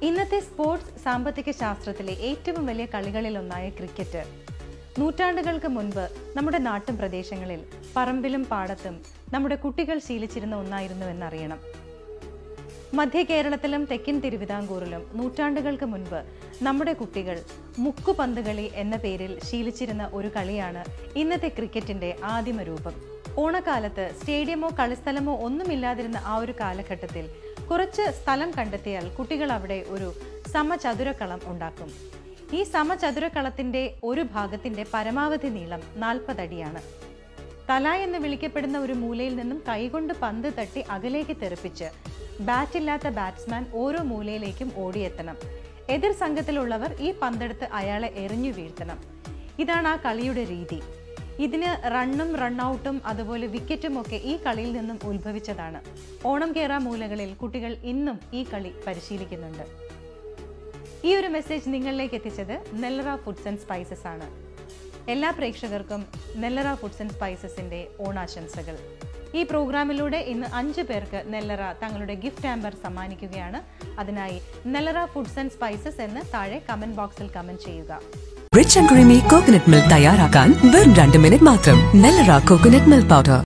ഇന്നത്തെ സ്പോർട്സ് സാമ്പത്തിക ശാസ്ത്രത്തിലെ ഏറ്റവും വലിയ കളികളിലൊന്നായ ക്രിക്കറ്റ് നൂറ്റാണ്ടുകൾക്ക് മുൻപ് നമ്മുടെ നാട്ടും പ്രദേശങ്ങളിൽ പറമ്പിലും പാടത്തും നമ്മുടെ കുട്ടികൾ ശീലിച്ചിരുന്ന ഒന്നായിരുന്നു എന്നറിയണം മധ്യ കേരളത്തിലും തെക്കൻ തിരുവിതാംകൂറിലും നൂറ്റാണ്ടുകൾക്ക് മുൻപ് നമ്മുടെ കുട്ടികൾ മുക്കുപന്തുകളി എന്ന പേരിൽ ശീലിച്ചിരുന്ന ഒരു കളിയാണ് ഇന്നത്തെ ക്രിക്കറ്റിന്റെ ആദിമ രൂപം ഓണക്കാലത്ത് സ്റ്റേഡിയമോ കളിസ്ഥലമോ ഒന്നുമില്ലാതിരുന്ന ആ ഒരു കാലഘട്ടത്തിൽ കുറച്ച് സ്ഥലം കണ്ടെത്തിയാൽ കുട്ടികൾ അവിടെ ഒരു സമചതുരക്കളം ഉണ്ടാക്കും ഈ സമചതുരക്കളത്തിന്റെ ഒരു ഭാഗത്തിന്റെ പരമാവധി നീളം നാൽപ്പതടിയാണ് തല എന്ന് വിളിക്കപ്പെടുന്ന ഒരു മൂലയിൽ നിന്നും കൈകൊണ്ട് പന്ത് തട്ടി അകലേക്ക് തെറിപ്പിച്ച് ബാറ്റില്ലാത്ത ബാറ്റ്സ്മാൻ ഓരോ മൂലയിലേക്കും ഓടിയെത്തണം എതിർ സംഘത്തിലുള്ളവർ ഈ പന്തെടുത്ത് അയാളെ എറിഞ്ഞു വീഴ്ത്തണം ഇതാണ് ആ കളിയുടെ രീതി ഇതിന് റണ്ണും റണ്ണൌട്ടും അതുപോലെ വിക്കറ്റും ഒക്കെ ഈ കളിയിൽ നിന്നും ഉത്ഭവിച്ചതാണ് ഓണം കേറാ മൂലകളിൽ കുട്ടികൾ ഇന്നും ഈ കളി പരിശീലിക്കുന്നുണ്ട് ഈ ഒരു മെസ്സേജ് നിങ്ങളിലേക്ക് എത്തിച്ചത് നെല്ലറ ഫുഡ്സ് ആൻഡ് സ്പൈസസ് ആണ് എല്ലാ പ്രേക്ഷകർക്കും നെല്ലറ ഫുഡ്സ് ആൻഡ് സ്പൈസസിന്റെ ഓണാശംസകൾ ഈ പ്രോഗ്രാമിലൂടെ ഇന്ന് അഞ്ചു പേർക്ക് നെല്ലറ തങ്ങളുടെ ഗിഫ്റ്റ് ആമ്പർ സമ്മാനിക്കുകയാണ് അതിനായി നെല്ലറ ഫുഡ്സ് ആൻഡ് സ്പൈസസ് എന്ന് താഴെ കമന്റ് ബോക്സിൽ കമന്റ് ചെയ്യുക rich and creamy coconut milk തയ്യാറാക്കാൻ വെറും രണ്ട് മിനിറ്റ് മാത്രം നെല്ലറ കോക്കനട്ട് മിൽക്ക് പൗഡർ